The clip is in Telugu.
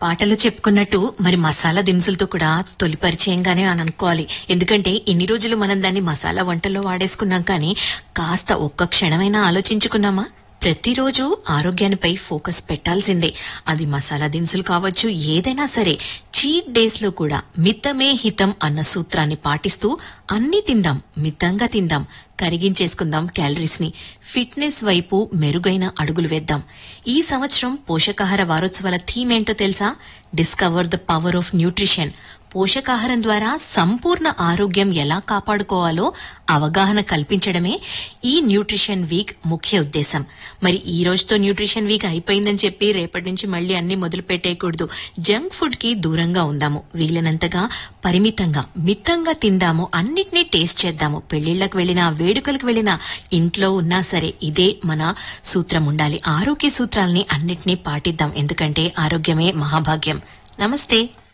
పాటలో చెప్పుకున్నట్టు మరి మసాలా దినుసులతో కూడా తొలి పరిచయంగానే అని అనుకోవాలి ఎందుకంటే ఇన్ని రోజులు మనం దాన్ని మసాలా వంటల్లో వాడేసుకున్నాం కానీ కాస్త ఒక్క క్షణమైనా ఆలోచించుకున్నామా ప్రతిరోజు ఆరోగ్యానిపై ఫోకస్ పెట్టాల్సిందే అది మసాలా దినుసులు కావచ్చు ఏదైనా సరే చీట్ డేస్ లో కూడా మితమే హితం అన్న సూత్రాన్ని పాటిస్తూ అన్ని తిందాం మితంగా తిందాం కరిగించేసుకుందాం క్యాలరీస్ ని ఫిట్నెస్ వైపు మెరుగైన అడుగులు వేద్దాం ఈ సంవత్సరం పోషకాహార వారోత్సవాల థీమ్ ఏంటో తెలుసా discover the power of nutrition పోషకాహారం ద్వారా సంపూర్ణ ఆరోగ్యం ఎలా కాపాడుకోవాలో అవగాహన కల్పించడమే ఈ న్యూట్రిషన్ వీక్ ముఖ్య ఉద్దేశం మరి ఈ రోజుతో న్యూట్రిషన్ వీక్ అయిపోయిందని చెప్పి రేపటి నుంచి మళ్ళీ అన్ని మొదలు పెట్టేయకూడదు జంక్ ఫుడ్ కి దూరంగా ఉందాము వీలైనంతగా పరిమితంగా మితంగా తిందాము అన్నిటినీ టేస్ట్ చేద్దాము పెళ్లిళ్లకు వెళ్ళినా వేడుకలకు వెళ్ళినా ఇంట్లో ఉన్నా సరే ఇదే మన సూత్రం ఉండాలి ఆరోగ్య సూత్రాలని అన్నిటినీ పాటిద్దాం ఎందుకంటే ఆరోగ్యమే మహాభాగ్యం నమస్తే